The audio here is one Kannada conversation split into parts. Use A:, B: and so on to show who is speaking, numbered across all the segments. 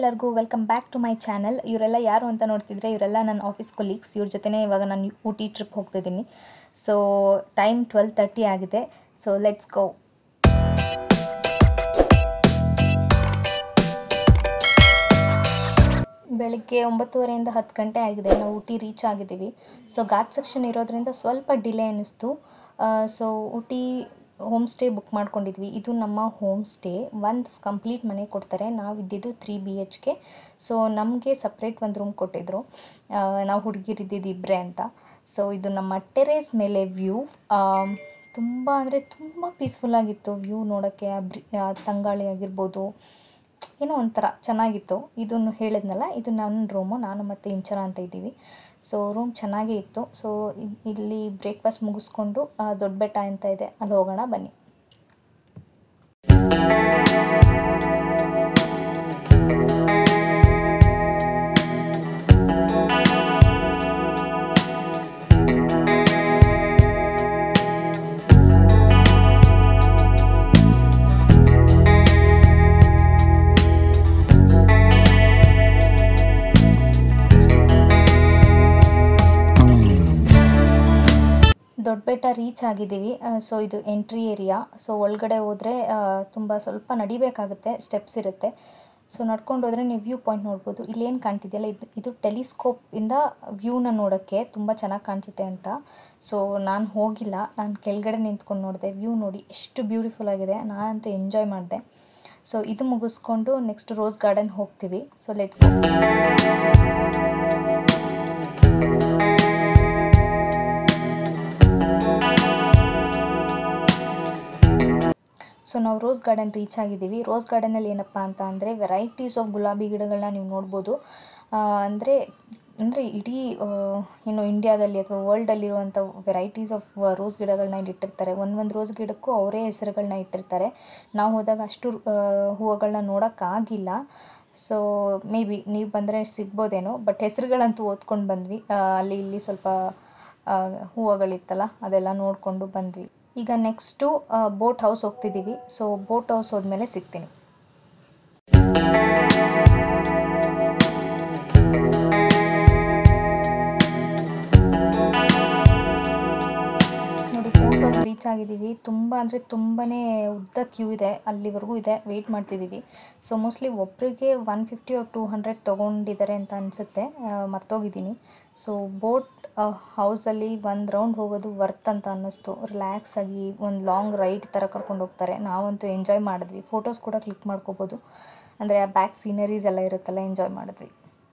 A: ಎಲ್ಲರಿಗೂ welcome back to my channel ಇವರೆಲ್ಲ ಯಾರು ಅಂತ ನೋಡ್ತಿದ್ರೆ ಇವರೆಲ್ಲ ನನ್ನ ಆಫೀಸ್ ಕೊಲೀಗ್ಸ್ ಇವ್ರ ಜೊತೆನೇ ಇವಾಗ ನಾನು ಊಟಿ ಟ್ರಿಪ್ ಹೋಗ್ತಿದ್ದೀನಿ ಸೊ ಟೈಮ್ ಟ್ವೆಲ್ ತರ್ಟಿ ಆಗಿದೆ ಸೊ ಲೆಟ್ಸ್ ಗೋ ಬೆಳಿಗ್ಗೆ ಒಂಬತ್ತುವರೆಯಿಂದ ಹತ್ತು ಗಂಟೆ ಆಗಿದೆ ನಾವು ಊಟಿ ರೀಚ್ ಆಗಿದ್ದೀವಿ ಸೊ ಘಾಟ್ ಸೆಕ್ಷನ್ ಇರೋದ್ರಿಂದ ಸ್ವಲ್ಪ ಡಿಲೇ ಅನ್ನಿಸ್ತು so Ooty home stay book ಮಾಡ್ಕೊಂಡಿದ್ವಿ ಇದು ನಮ್ಮ ಹೋಮ್ ಸ್ಟೇ ಒಂದು ಕಂಪ್ಲೀಟ್ ಮನೆ ಕೊಡ್ತಾರೆ ನಾವು ಇದ್ದಿದ್ದು three B H K so ನಮಗೆ ಸಪ್ರೇಟ್ ಒಂದು ರೂಮ್ ಕೊಟ್ಟಿದ್ರು ಆ, ನಾವು ಹುಡುಗಿರಿದ್ದಿದ್ದು ಇಬ್ಬರೇ ಅಂತ ಸೊ ಇದು ನಮ್ಮ ಟೆರೇಸ್ ಮೇಲೆ ವ್ಯೂ ತುಂಬ ಅಂದರೆ ತುಂಬ ಪೀಸ್ಫುಲ್ಲಾಗಿತ್ತು ವ್ಯೂ ನೋಡೋಕ್ಕೆ ಆ ಬ್ರಿ ಆ ತಂಗಾಳಿ ಆಗಿರ್ಬೋದು ಏನೋ ಒಂಥರ ಚೆನ್ನಾಗಿತ್ತು ಇದನ್ನು ಹೇಳಿದ್ನಲ್ಲ ಇದು ನನ್ನ ರೂಮು ನಾನು ಮತ್ತು ಇಂಚರ ಅಂತ ಇದ್ದೀವಿ ಸೊ ರೂಮ್ ಚೆನ್ನಾಗೇ ಇತ್ತು ಸೊ ಇಲ್ಲಿ ಬ್ರೇಕ್ಫಾಸ್ಟ್ ಮುಗಿಸ್ಕೊಂಡು ಆ, ದೊಡ್ಡ ಬೆಟ್ಟ ಅಂತ ಇದೆ ಅಲ್ಲಿ ಹೋಗೋಣ ಬನ್ನಿ ದೊಡ್ಡ ಬೆಟ್ಟ ರೀಚ್ ಆಗಿದ್ದೀವಿ ಸೊ ಇದು ಎಂಟ್ರಿ ಏರಿಯಾ ಸೊ ಒಳಗಡೆ ಹೋದರೆ ತುಂಬ ಸ್ವಲ್ಪ ನಡಿಬೇಕಾಗುತ್ತೆ ಸ್ಟೆಪ್ಸ್ ಇರುತ್ತೆ ಸೊ ನಡ್ಕೊಂಡು ಹೋದರೆ ನೀವು ವ್ಯೂ ಪಾಯಿಂಟ್ ನೋಡ್ಬೋದು ಇಲ್ಲೇನು ಕಾಣ್ತಿದೆಯಲ್ಲ ಇದು ಇದು ಟೆಲಿಸ್ಕೋಪಿಂದ ವ್ಯೂನ ನೋಡೋಕ್ಕೆ ತುಂಬ ಚೆನ್ನಾಗಿ ಕಾಣಿಸುತ್ತೆ ಅಂತ ಸೊ ನಾನು ಹೋಗಿಲ್ಲ ನಾನು ಕೆಳಗಡೆ ನಿಂತ್ಕೊಂಡು ನೋಡಿದೆ ವ್ಯೂ ನೋಡಿ ಎಷ್ಟು ಬ್ಯೂಟಿಫುಲ್ ಆಗಿದೆ ನಾನಂತೂ ಎಂಜಾಯ್ ಮಾಡಿದೆ ಸೊ ಇದು ಮುಗಿಸ್ಕೊಂಡು ನೆಕ್ಸ್ಟ್ ರೋಸ್ ಗಾರ್ಡನ್ ಹೋಗ್ತೀವಿ ಸೊ ಲೆಟ್ಸ್ ಗೋ ಸೊ ನಾವು ರೋಸ್ ಗಾರ್ಡನ್ ರೀಚ್ ಆಗಿದ್ದೀವಿ ರೋಸ್ ಗಾರ್ಡನಲ್ಲಿ ಏನಪ್ಪ ಅಂತ ಅಂದರೆ ವೆರೈಟೀಸ್ ಆಫ್ ಗುಲಾಬಿ ಗಿಡಗಳನ್ನ ನೀವು ನೋಡ್ಬೋದು ಅಂದರೆ ಅಂದರೆ ಇಡೀ ಆ, ಏನು ಇಂಡಿಯಾದಲ್ಲಿ ಅಥವಾ ವರ್ಲ್ಡಲ್ಲಿರುವಂಥ ವೆರೈಟೀಸ್ ಆಫ್ ರೋಸ್ ಗಿಡಗಳನ್ನ ಇಲ್ಲಿ ಇಟ್ಟಿರ್ತಾರೆ ಒಂದು ಒಂದು ರೋಸ್ ಗಿಡಕ್ಕೂ ಅವರೇ ಹೆಸರುಗಳನ್ನ ಇಟ್ಟಿರ್ತಾರೆ ನಾವು ಹೋದಾಗ ಅಷ್ಟು ಆ, ಹೂವುಗಳನ್ನ ನೋಡೋಕ್ಕಾಗಿಲ್ಲ ಸೊ ಮೇ ಬಿ ನೀವು ಬಂದರೆ ಸಿಗ್ಬೋದೇನೋ ಬಟ್ ಹೆಸರುಗಳಂತೂ ಓದ್ಕೊಂಡು ಬಂದ್ವಿ ಆ, ಅಲ್ಲಿ ಇಲ್ಲಿ ಸ್ವಲ್ಪ ಆ, ಹೂವುಗಳಿತ್ತಲ್ಲ ಅದೆಲ್ಲ ನೋಡಿಕೊಂಡು ಬಂದ್ವಿ ಈಗ ನೆಕ್ಸ್ಟು ಬೋಟ್ ಹೌಸ್ ಹೋಗ್ತಿದ್ದೀವಿ ಸೊ ಬೋಟ್ ಹೌಸ್ ಹೋದ್ಮೇಲೆ ಸಿಗ್ತೀನಿ ನೋಡಿ ಬೋಟ್ ಹೌಸ್ ರೀಚ್ ಆಗಿದ್ದೀವಿ ತುಂಬ ಅಂದರೆ ತುಂಬಾ ಉದ್ದ ಕ್ಯೂ ಇದೆ ಅಲ್ಲಿವರೆಗೂ ಇದೆ ವೆಯ್ಟ್ ಮಾಡ್ತಿದ್ದೀವಿ ಸೊ ಮೋಸ್ಟ್ಲಿ ಒಬ್ಬರಿಗೆ one fifty or two hundred ತೊಗೊಂಡಿದ್ದಾರೆ ಅಂತ ಅನಿಸುತ್ತೆ ಮರ್ತೋಗಿದ್ದೀನಿ ಸೊ ಬೋಟ್ ಹೌಸಲ್ಲಿ ಒಂದು ರೌಂಡ್ ಹೋಗೋದು ವರ್ತ್ ಅಂತ ಅನ್ನಿಸ್ತು ರಿಲ್ಯಾಕ್ಸ್ ಆಗಿ ಒಂದು ಲಾಂಗ್ ರೈಡ್ ಥರ ಕರ್ಕೊಂಡು ಹೋಗ್ತಾರೆ ನಾವಂತೂ ಎಂಜಾಯ್ ಮಾಡಿದ್ವಿ ಫೋಟೋಸ್ ಕೂಡ ಕ್ಲಿಕ್ ಮಾಡ್ಕೋಬೋದು ಅಂದರೆ ಆ ಬ್ಯಾಕ್ ಸೀನರೀಸ್ ಎಲ್ಲ ಇರುತ್ತಲ್ಲ ಎಂಜಾಯ್ ಮಾಡಿದ್ವಿ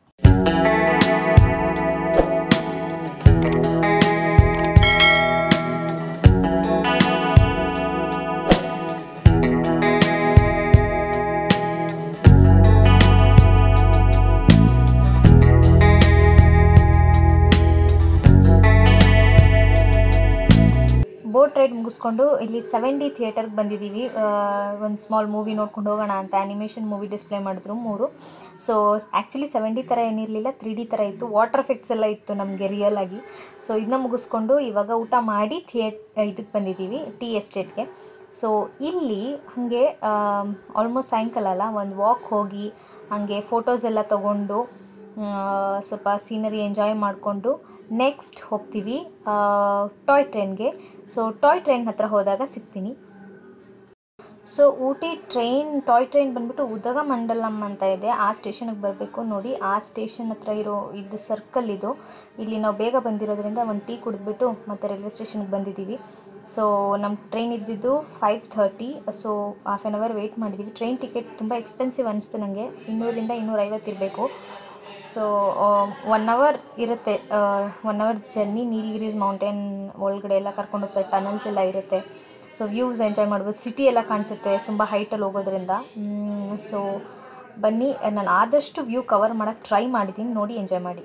A: ಬೋಟ್ ರೈಡ್ ಮುಗಿಸ್ಕೊಂಡು ಇಲ್ಲಿ ಸೆವೆನ್ ಡಿ ಥಿಯೇಟರ್ಗೆ ಬಂದಿದ್ದೀವಿ ಒಂದು ಸ್ಮಾಲ್ ಮೂವಿ ನೋಡ್ಕೊಂಡು ಹೋಗೋಣ ಅಂತ ಆ್ಯನಿಮೇಷನ್ ಮೂವಿ ಡಿಸ್ಪ್ಲೇ ಮಾಡಿದ್ರು ಮೂರು ಸೊ ಆ್ಯಕ್ಚುಲಿ ಸೆವೆನ್ ಡಿ ಥರ ಏನಿರಲಿಲ್ಲ ತ್ರೀ ಡಿ ಥರ ಇತ್ತು ವಾಟರ್ ಎಫೆಕ್ಟ್ಸ್ ಎಲ್ಲ ಇತ್ತು ನಮಗೆ ರಿಯಲ್ ಆಗಿ ಸೊ ಇದನ್ನ ಮುಗಿಸ್ಕೊಂಡು ಇವಾಗ ಊಟ ಮಾಡಿ ಥಿಯೇಟ್ ಇದಕ್ಕೆ ಬಂದಿದ್ದೀವಿ ಟಿ ಎಸ್ಟೇಟ್ಗೆ ಸೊ ಇಲ್ಲಿ ಹಾಗೆ ಆಲ್ಮೋಸ್ಟ್ ಸಾಯಂಕಾಲ ಅಲ್ಲ ಒಂದು ವಾಕ್ ಹೋಗಿ ಹಾಗೆ ಫೋಟೋಸ್ ಎಲ್ಲ ತೊಗೊಂಡು ಆ, ಸ್ವಲ್ಪ ಸೀನರಿ ಎಂಜಾಯ್ ಮಾಡಿಕೊಂಡು ನೆಕ್ಸ್ಟ್ ಹೋಗ್ತೀವಿ ಟಾಯ್ ಟ್ರೈನ್ಗೆ ಸೊ ಟಾಯ್ ಟ್ರೈನ್ ಹತ್ರ ಹೋದಾಗ ಸಿಗ್ತೀನಿ so Ooty train toy train ಬಂದ್ಬಿಟ್ಟು ಉದಗ ಮಂಡಲಂ ಅಂತ ಇದೆ ಆ ಸ್ಟೇಷನ್ಗೆ ಬರಬೇಕು ನೋಡಿ ಆ ಸ್ಟೇಷನ್ ಹತ್ರ ಇರೋ ಇದು ಸರ್ಕಲ್ ಇದು ಇಲ್ಲಿ ನಾವು ಬೇಗ ಬಂದಿರೋದ್ರಿಂದ ಒಂದು ಟೀ ಕುಡಿದ್ಬಿಟ್ಟು ಮತ್ತೆ ರೈಲ್ವೆ ಸ್ಟೇಷನ್ಗೆ ಬಂದಿದ್ದೀವಿ ಸೊ ನಮ್ಮ ಟ್ರೈನ್ ಇದ್ದಿದ್ದು five thirty so half an hour wait ಮಾಡಿದ್ದೀವಿ ಟ್ರೈನ್ ಟಿಕೆಟ್ ತುಂಬ ಎಕ್ಸ್ಪೆನ್ಸಿವ್ ಅನಿಸ್ತು ನನಗೆ ಇನ್ನೂರಿಂದ ಇನ್ನೂರೈವತ್ತು ಇರಬೇಕು ಸೊ ಒನ್ ಅವರ್ ಇರುತ್ತೆ one hour journey Nilgiris mountain ಒಳಗಡೆ ಎಲ್ಲ ಕರ್ಕೊಂಡು ಹೋಗ್ತಾರೆ ಟನಲ್ಸ್ ಎಲ್ಲ ಇರುತ್ತೆ ಸೊ ವ್ಯೂಸ್ ಎಂಜಾಯ್ ಮಾಡ್ಬೋದು ಸಿಟಿ ಎಲ್ಲ ಕಾಣಿಸುತ್ತೆ ತುಂಬ ಹೈಟಲ್ಲಿ ಹೋಗೋದ್ರಿಂದ ಸೊ ಬನ್ನಿ ನಾನು ಆದಷ್ಟು ವ್ಯೂ ಕವರ್ ಮಾಡೋಕ್ಕೆ ಟ್ರೈ ಮಾಡಿದ್ದೀನಿ ನೋಡಿ ಎಂಜಾಯ್ ಮಾಡಿ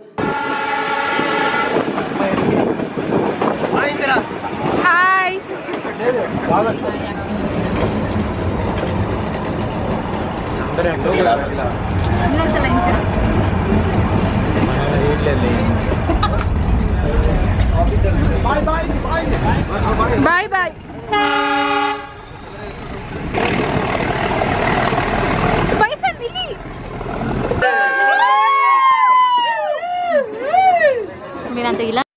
B: ಹಾಯ್ ಇನ್ನೊಂದ್ಸಲ ಇಂಚರ ಬಾಯ್ ಬಾಯ್ ಬೈಸನ್ ಇಲ್ಲಿ
A: ಒಂದಿನ ಅಂತ ಇಲ್ಲ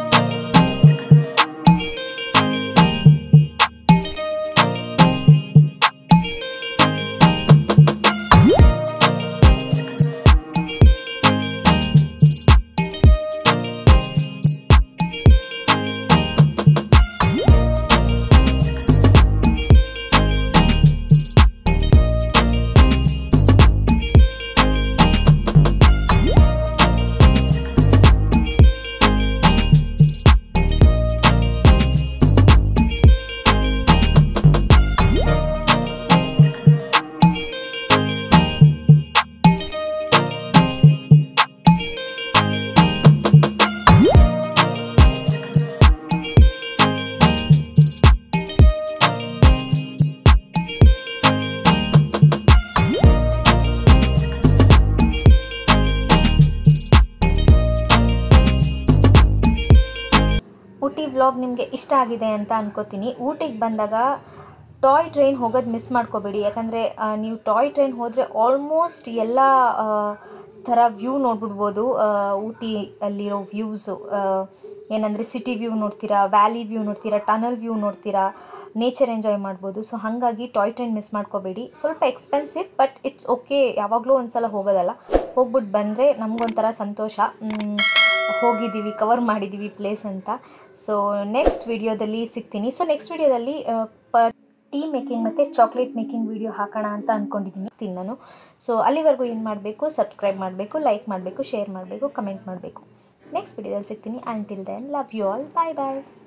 A: ಊಟಿ ವ್ಲಾಗ್ ನಿಮಗೆ ಇಷ್ಟ ಆಗಿದೆ ಅಂತ ಅನ್ಕೋತೀನಿ ಊಟಿಗೆ ಬಂದಾಗ ಟಾಯ್ ಟ್ರೈನ್ ಹೋಗೋದು ಮಿಸ್ ಮಾಡ್ಕೋಬೇಡಿ ಯಾಕಂದರೆ ನೀವು ಟಾಯ್ ಟ್ರೈನ್ ಹೋದರೆ ಆಲ್ಮೋಸ್ಟ್ ಎಲ್ಲ ಆ, ಥರ ವ್ಯೂ ನೋಡ್ಬಿಡ್ಬೋದು ಆ, ಊಟಿ ಅಲ್ಲಿರೋ ವ್ಯೂಸು ಏನಂದರೆ ಸಿಟಿ ವ್ಯೂ ನೋಡ್ತೀರಾ ವ್ಯಾಲಿ ವ್ಯೂ ನೋಡ್ತೀರಾ ಟನಲ್ ವ್ಯೂ ನೋಡ್ತೀರಾ ನೇಚರ್ ಎಂಜಾಯ್ ಮಾಡ್ಬೋದು ಸೊ ಹಾಗಾಗಿ ಟಾಯ್ ಟ್ರೈನ್ ಮಿಸ್ ಮಾಡ್ಕೋಬೇಡಿ ಸ್ವಲ್ಪ ಎಕ್ಸ್ಪೆನ್ಸಿವ್ ಬಟ್ ಇಟ್ಸ್ ಓಕೆ ಯಾವಾಗಲೂ ಒಂದ್ಸಲ ಹೋಗೋದಲ್ಲ ಹೋಗ್ಬಿಟ್ಟು ಬಂದರೆ ನಮಗೊಂಥರ ಸಂತೋಷ ಮ್, ಹೋಗಿದ್ದೀವಿ ಕವರ್ ಮಾಡಿದ್ದೀವಿ ಪ್ಲೇಸ್ ಅಂತ ಸೊ ನೆಕ್ಸ್ಟ್ ವಿಡಿಯೋದಲ್ಲಿ ಸಿಗ್ತೀನಿ ಸೊ ನೆಕ್ಸ್ಟ್ ವಿಡಿಯೋದಲ್ಲಿ ಪ ಟೀ ಮೇಕಿಂಗ್ ಮತ್ತು ಚಾಕ್ಲೇಟ್ ಮೇಕಿಂಗ್ ವಿಡಿಯೋ ಹಾಕೋಣ ಅಂತ ಅಂದ್ಕೊಂಡಿದ್ದೀನಿ ನಾನು ಸೊ ಅಲ್ಲಿವರೆಗೂ ಏನು ಮಾಡಬೇಕು ಸಬ್ಸ್ಕ್ರೈಬ್ ಮಾಡಬೇಕು ಲೈಕ್ ಮಾಡಬೇಕು ಶೇರ್ ಮಾಡಬೇಕು ಕಮೆಂಟ್ ಮಾಡಬೇಕು ನೆಕ್ಸ್ಟ್ ವಿಡಿಯೋದಲ್ಲಿ ಸಿಗ್ತೀನಿ and till then love you all bye bye